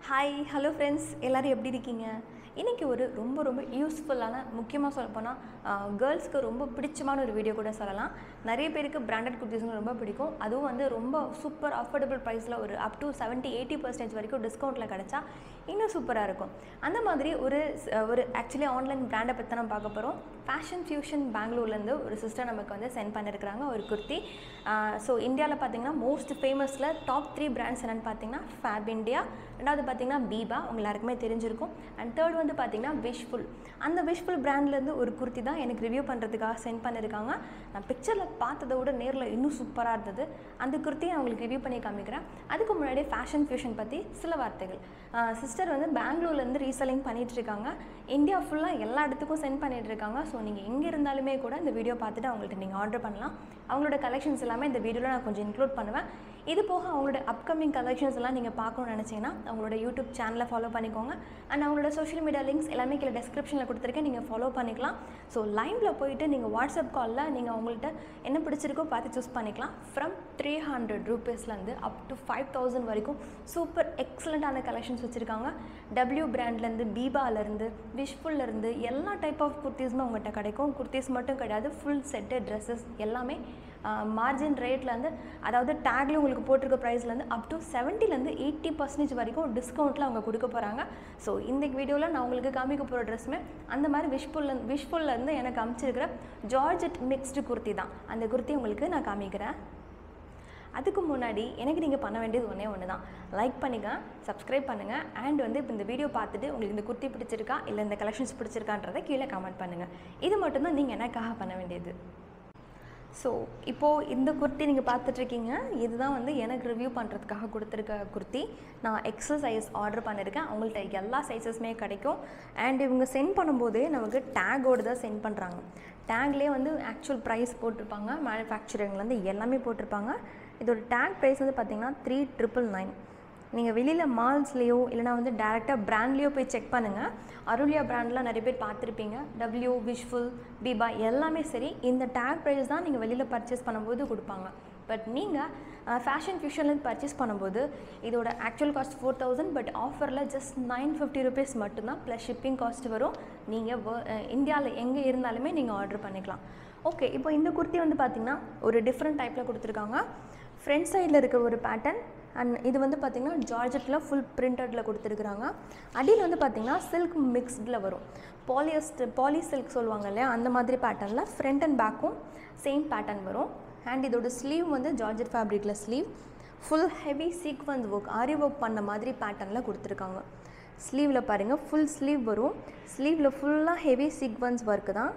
hi hello friends எல்லோரும் எப்படி இருக்கீங்க இன்றைக்கி ஒரு ரொம்ப ரொம்ப யூஸ்ஃபுல்லான முக்கியமாக சொல்லப்போனால் கேர்ள்ஸ்க்கு ரொம்ப பிடிச்சமான ஒரு வீடியோ கூட சொல்லலாம் நிறைய பேருக்கு பிராண்டட் குர்த்திஸ்ங்க ரொம்ப பிடிக்கும் அதுவும் வந்து ரொம்ப சூப்பர் அஃபோர்டபுள் ப்ரைஸில் ஒரு up to seventy eighty percentage வரைக்கும் டிஸ்கவுண்ட்டில் கிடச்சா இன்னும் சூப்பராக இருக்கும் அந்த மாதிரி ஒரு ஸ்- ஒரு ஆக்சுவலி ஆன்லைன் பிராண்டை பற்றி தான் நம்ம பார்க்க போகிறோம் ஃபேஷன் ஃபியூஷன் பெங்களூர்லேருந்து ஒரு சிஸ்டர் நமக்கு வந்து சென்ட் பண்ணியிருக்கிறாங்க ஒரு குர்த்தி ஸோ இந்தியாவில் பார்த்தீங்கன்னா மோஸ்ட் ஃபேமஸில் டாப் த்ரீ பிராண்ட்ஸ் என்னென்னு பார்த்தீங்கன்னா ஃபேப் இந்தியா ரெண்டாவது பார்த்தீங்கன்னா பீபா உங்க எல்லாருக்குமே தெரிஞ்சிருக்கும் அண்ட் தேர்ட் வந்து பார்த்தீங்கன்னா விஷஃபுல் அந்த விஷஃபுல் பிராண்ட்லேருந்து ஒரு குர்த்தி தான் எனக்கு ரிவ்யூ பண்ணுறதுக்காக சென்ட் பண்ணியிருக்காங்க நான் பிக்சரில் பார்த்ததை விட நேரில் இன்னும் சூப்பராக இருந்தது அந்த குர்த்தியை நான் உங்களுக்கு ரிவ்யூ பண்ணி காமிக்கிறேன் அதுக்கு முன்னாடி ஃபேஷன் ஃபியூஷன் பற்றி சில வார்த்தைகள் சிஸ்டர் வந்து பெங்களூர்லேருந்து ரீசெல்லிங் பண்ணிட்டு இருக்காங்க இந்தியா ஃபுல்லாக எல்லா இடத்துக்கும் சென்ட் பண்ணிட்டு இருக்காங்க ஸோ நீங்கள் எங்கே இருந்தாலுமே கூட இந்த வீடியோ பார்த்துட்டு அவங்கள்ட்ட நீங்கள் ஆர்டர் பண்ணலாம் அவங்களோட கலெக்ஷன்ஸ் எல்லாமே இந்த வீடியோவில் நான் கொஞ்சம் இன்க்ளூட் பண்ணுவேன் இது போக அவங்களோட அப்கமிங் கலெக்ஷன்ஸ் எல்லாம் நீங்கள் பார்க்கணும்னு நினச்சிங்கன்னா அவங்களோட யூடியூப் சேனலை ஃபாலோ பண்ணிக்கோங்க அண்ட் அவங்களோட சோஷியல் மீடியா லிங்க்ஸ் எல்லாமே கீழே டெஸ்கிரிப்ஷனில் கொடுத்துருக்கேன் நீங்கள் ஃபாலோ பண்ணிக்கலாம் ஸோ லைனில் போயிட்டு நீங்கள் வாட்ஸ்அப் காலில் நீங்கள் அவங்கள்ட்ட என்ன பிடிச்சிருக்கோ பார்த்து சூஸ் பண்ணிக்கலாம் ஃப்ரம் த்ரீ ஹண்ட்ரட் ருபீஸ்லேருந்து அப் டு ஃபைவ் தௌசண்ட் வரைக்கும் சூப்பர் எக்ஸலண்ட்டான கலெக்ஷன்ஸ் வச்சுருக்காங்க டபிள்யூ பிராண்ட்லேருந்து பீபாலேருந்து விஷஃபுல்லேருந்து எல்லா டைப் ஆஃப் குர்த்திஸுமே உங்கள்கிட்ட கிடைக்கும் குர்த்திஸ் மட்டும் கிடையாது ஃபுல் செட்டு ட்ரெஸ்ஸஸ் எல்லாமே மார்ஜின் ரேட்லேருந்து அதாவது டேக்ல உங்களுக்கு போட்டிருக்க ப்ரைஸ்லேருந்து அப் டு செவன்ட்டிலேருந்து எயிட்டி பர்சன்டேஜ் வரைக்கும் டிஸ்கவுண்ட்டில் அவங்க கொடுக்க போகிறாங்க ஸோ இந்த வீடியோவில் நான் உங்களுக்கு காமிக்க போகிற ட்ரெஸ்ஸுமே அந்த மாதிரி விஷஃபுல்ல விஷஃபுல்லேருந்து எனக்கு அமைச்சிருக்கிற ஜார்ஜெட் மிக்ஸ்டு குர்த்தி தான் அந்த குர்த்தி உங்களுக்கு நான் காமிக்கிறேன் அதுக்கு முன்னாடி எனக்கு நீங்கள் பண்ண வேண்டியது ஒன்றே ஒன்று தான் லைக் பண்ணுங்கள் சப்ஸ்கிரைப் பண்ணுங்கள் அண்ட் வந்து இப்போ இந்த வீடியோ பார்த்துட்டு உங்களுக்கு இந்த குர்த்தி பிடிச்சிருக்கா இல்லை இந்த கலெக்ஷன்ஸ் பிடிச்சிருக்கான்றதை கீழே கமெண்ட் பண்ணுங்கள் இது மட்டும்தான் நீங்கள் எனக்காக பண்ண வேண்டியது ஸோ இப்போது இந்த குர்த்தி நீங்கள் பார்த்துட்ருக்கீங்க இதுதான் வந்து எனக்கு ரிவ்யூ பண்ணுறதுக்காக கொடுத்துருக்க குர்த்தி நான் எக்ஸல் சைஸ் ஆர்டர் பண்ணியிருக்கேன் அவங்கள்ட்ட எல்லா சைஸஸுமே கிடைக்கும் அண்ட் இவங்க சென்ட் பண்ணும்போதே நமக்கு டேகோடு தான் சென்ட் பண்ணுறாங்க டேக்லேயே வந்து ஆக்சுவல் ப்ரைஸ் போட்டிருப்பாங்க மேனுஃபேக்சரிங்லேருந்து எல்லாமே போட்டிருப்பாங்க இதோட டேக் ப்ரைஸ் வந்து பார்த்திங்கன்னா த்ரீ ட்ரிபிள் நைன் நீங்கள் வெளியில் மால்ஸ்லேயோ இல்லைனா வந்து டேரெக்டாக பிராண்ட்லேயோ போய் செக் பண்ணுங்கள் அருளியா பிராண்ட்லாம் நிறைய பேர் பார்த்துருப்பீங்க டபிள்யூ விஷஃபுல் பீபா எல்லாமே சரி இந்த டேக் ப்ரைஸ் தான் நீங்கள் வெளியில் பர்ச்சேஸ் பண்ணும்போது கொடுப்பாங்க பட் நீங்கள் ஃபேஷன் ஃபியூஷன்லேருந்து பர்ச்சேஸ் பண்ணும்போது இதோட actual cost four thousand but ஆஃபரில் ஜஸ்ட் நைன் ஃபிஃப்டி ருபீஸ் மட்டும்தான் ப்ளஸ் ஷிப்பிங் காஸ்ட் வரும் நீங்கள் இந்தியாவில் எங்கே இருந்தாலுமே நீங்கள் ஆர்டர் பண்ணிக்கலாம் ஓகே இப்போ இந்த குர்த்தி வந்து பார்த்திங்கன்னா ஒரு டிஃப்ரெண்ட் டைப்பில் கொடுத்துருக்காங்க ஃப்ரண்ட் சைடில் இருக்கிற ஒரு பேட்டர்ன் அண்ட் இது வந்து பார்த்திங்கன்னா ஜார்ஜெட்டில் ஃபுல் பிரிண்டடில் கொடுத்துருக்குறாங்க அடியில் வந்து பார்த்திங்கன்னா சில்க் மிக்ஸ்டில் வரும் பாலியஸ்டர் பாலி சில்க் சொல்லுவாங்க இல்லையா அந்த மாதிரி பேட்டர்னில் ஃப்ரண்ட் அண்ட் பேக்கும் சேம் பேட்டர்ன் வரும் அண்ட் இதோட ஸ்லீவ் வந்து ஜார்ஜெட் ஃபேப்ரிக்கில் sleeve full heavy sequins work aari work பண்ண மாதிரி பேட்டர்னில் கொடுத்துருக்காங்க ஸ்லீவில் பாருங்கள் ஃபுல் ஸ்லீவ் வரும் ஸ்லீவில் ஃபுல்லாக ஹெவி சீக்வன்ஸ் ஒர்க்கு தான்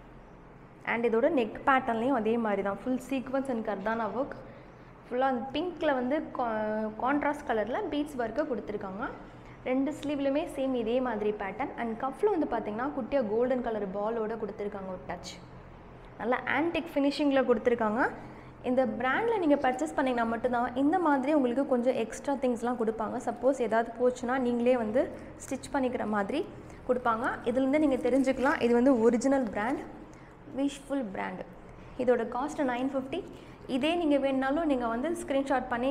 அண்ட் இதோட நெக் பேட்டர்ன்லேயும் அதே மாதிரி தான் ஃபுல் சீக்வன்ஸ் அண்ட் கர்தானா ஒர்க் ஃபுல்லாக அந்த பிங்க்கில் வந்து கான்ட்ராஸ்ட் கலரில் பீட்ஸ் ஒர்க்கை கொடுத்துருக்காங்க ரெண்டு ஸ்லீவ்லையுமே சேம் இதே மாதிரி பேட்டர்ன் அண்ட் கஃப்பில் வந்து பார்த்தீங்கன்னா குட்டியாக கோல்டன் கலர் பாலோட கொடுத்துருக்காங்க ஒரு டச் நல்லா ஆன்டிக் ஃபினிஷிங்கில் கொடுத்துருக்காங்க இந்த பிராண்டில் நீங்கள் பர்ச்சேஸ் பண்ணிங்கன்னா மட்டும்தான் இந்த மாதிரி உங்களுக்கு கொஞ்சம் எக்ஸ்ட்ரா திங்ஸ்லாம் கொடுப்பாங்க சப்போஸ் ஏதாவது போச்சுன்னா நீங்களே வந்து ஸ்டிச் பண்ணிக்கிற மாதிரி கொடுப்பாங்க இதுலேருந்து நீங்கள் தெரிஞ்சுக்கலாம் இது வந்து ஒரிஜினல் பிராண்ட் விஷஃபுல் பிராண்டு இதோட காஸ்ட் நைன் ஃபிஃப்டி இதே நீங்கள் வேணுனாலும் நீங்கள் வந்து ஸ்க்ரீன்ஷாட் பண்ணி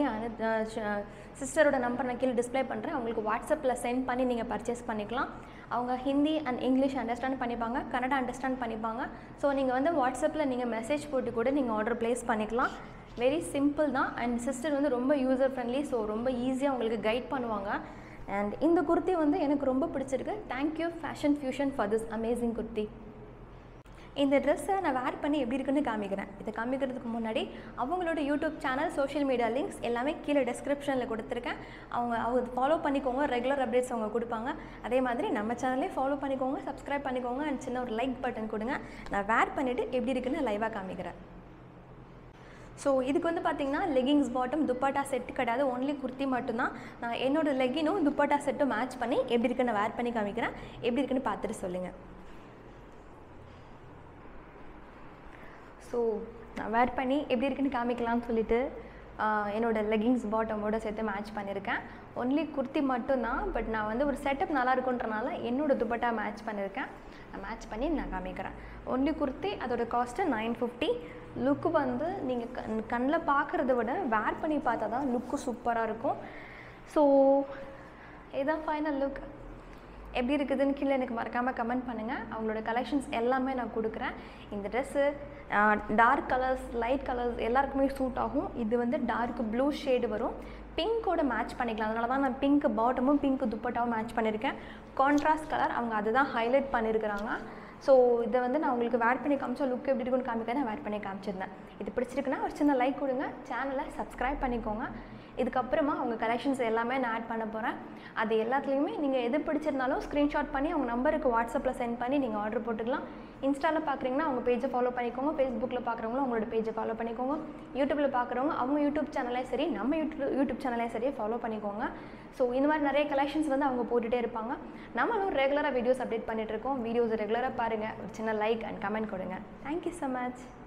சிஸ்டரோட நம்பர் நான் கீழே டிஸ்ப்ளே பண்ணுறேன் அவங்களுக்கு வாட்ஸ்அப்பில் சென்ட் பண்ணி நீங்கள் பர்ச்சேஸ் பண்ணிக்கலாம் அவங்க ஹிந்தி அண்ட் இங்கிலீஷ் அண்டர்ஸ்டாண்ட் பண்ணிப்பாங்க கன்னடா அண்டர்ஸ்டாண்ட் பண்ணிப்பாங்க ஸோ நீங்கள் வந்து வாட்ஸ்அப்பில் நீங்கள் மெசேஜ் போட்டு கூட நீங்கள் ஆர்டர் ப்ளேஸ் பண்ணிக்கலாம் வெரி சிம்பிள் தான் அண்ட் சிஸ்டர் வந்து ரொம்ப யூசர் ஃப்ரெண்ட்லி ஸோ ரொம்ப ஈஸியாக உங்களுக்கு கைட் பண்ணுவாங்க அண்ட் இந்த குர்த்தி வந்து எனக்கு ரொம்ப பிடிச்சிருக்கு thank you fashion fusion for this amazing kurti இந்த ட்ரெஸ்ஸை நான் வேர் பண்ணி எப்படி இருக்குன்னு காமிக்கிறேன் இதை காமிக்கிறதுக்கு முன்னாடி அவங்களோட YouTube channel social media links எல்லாமே கீழே டெஸ்கிரிப்ஷனில் கொடுத்துருக்கேன் அவங்க அவங்க ஃபாலோ பண்ணிக்கோங்க ரெகுலர் அப்டேட்ஸ் அவங்க கொடுப்பாங்க அதே மாதிரி நம்ம சேனலே ஃபாலோ பண்ணிக்கோங்க சப்ஸ்கிரைப் பண்ணிக்கோங்க அண்ட் சின்ன ஒரு லைக் பட்டன் கொடுங்க நான் வேர் பண்ணிவிட்டு எப்படி இருக்குன்னு லைவாக காமிக்கிறேன் ஸோ இதுக்கு வந்து பார்த்தீங்கன்னா லெகிங்ஸ் பாட்டம் துப்பட்டா செட்டு கிடையாது ஒன்லி குர்த்தி மட்டும்தான் நான் என்னோட லெகினும் துப்பட்டா செட்டும் மேட்ச் பண்ணி எப்படி இருக்குன்னு வேர் பண்ணி காமிக்கிறேன் எப்படி இருக்குன்னு பார்த்துட்டு சொல்லுங்கள் ஸோ நான் வேர் பண்ணி எப்படி இருக்குன்னு காமிக்கலாம்னு சொல்லிட்டு ஆஹ், என்னோட லெகிங்ஸ் பாட்டமோட சேர்த்து மேட்ச் பண்ணியிருக்கேன் ஒன்லி குர்த்தி மட்டும்தான் பட் நான் வந்து ஒரு செட்டப் நல்லா இருக்குன்றனால என்னோட துப்பட்டா மேட்ச் பண்ணியிருக்கேன் நான் மேட்ச் பண்ணி நான் காமிக்கிறேன் ஒன்லி குர்த்தி அதோட காஸ்ட்டு நைன் ஃபிஃப்டி லுக்கு வந்து நீங்கள் கண் கண்ணில் பார்க்குறத விட வேர் பண்ணி பார்த்தா தான் லுக்கு சூப்பராக இருக்கும் ஸோ இதுதான் ஃபைனல் லுக் எப்படி இருக்குதுன்னு கீழே எனக்கு மறக்காமல் கமெண்ட் பண்ணுங்கள் அவங்களோட கலெக்ஷன்ஸ் எல்லாமே நான் கொடுக்குறேன் இந்த ட்ரெஸ்ஸு டார்க் கலர்ஸ் லைட் கலர்ஸ் எல்லாருக்குமே சூட் ஆகும் இது வந்து டார்க் ப்ளூ ஷேடு வரும் பிங்கோட மேட்ச் பண்ணிக்கலாம் அதனால தான் நான் பிங்க் பாட்டமும் பிங்க் துப்பட்டாவும் மேட்ச் பண்ணியிருக்கேன் கான்ட்ராஸ்ட் கலர் அவங்க அதுதான் ஹைலைட் பண்ணியிருக்கிறாங்க ஸோ இதை வந்து நான் உங்களுக்கு வேட் பண்ணி காமிச்சா லுக் எப்படி இருக்குன்னு காமிக்க நான் வேட் பண்ணி காமிச்சிருந்தேன் இது பிடிச்சிருக்குன்னா ஒரு சின்ன லைக் கொடுங்க சேனலை சப்ஸ்கிரைப் பண்ணிக்கோங்க இதுக்கப்புறமா அவங்க கலெக்ஷன்ஸ் எல்லாமே நான் ஆட் பண்ண போகிறேன் அது எல்லாத்துலேயுமே நீங்கள் எது பிடிச்சிருந்தாலும் ஸ்க்ரீன்ஷாட் பண்ணி அவங்க நம்பருக்கு வாட்ஸ்அப்பில் சென்ட் பண்ணி நீங்கள் ஆர்டர் போட்டுக்கலாம் இன்ஸ்டாவில் பார்க்குறீங்கன்னா அவங்க பேஜை ஃபாலோ பண்ணிக்கோங்க ஃபேஸ்புக்கில் பார்க்குறவங்களும் அவங்களோட பேஜை ஃபாலோ பண்ணிக்கோங்க யூடியூப்பில் பார்க்குறவங்க அவங்க யூடியூப் சேனலே சரி நம்ம யூடியூப் யூடியூப் சேனலே சரி ஃபாலோ பண்ணிக்கோங்க ஸோ இந்த மாதிரி நிறைய கலெக்ஷன்ஸ் வந்து அவங்க போட்டுகிட்டே இருப்பாங்க நம்மளும் ரெகுலராக வீடியோஸ் அப்டேட் பண்ணிகிட்டு இருக்கோம் வீடியோஸ் ரெகுலராக பாருங்கள் ஒரு சின்ன லைக் அண்ட் கமெண்ட் கொடுங்க தேங்க்யூ ஸோ மச்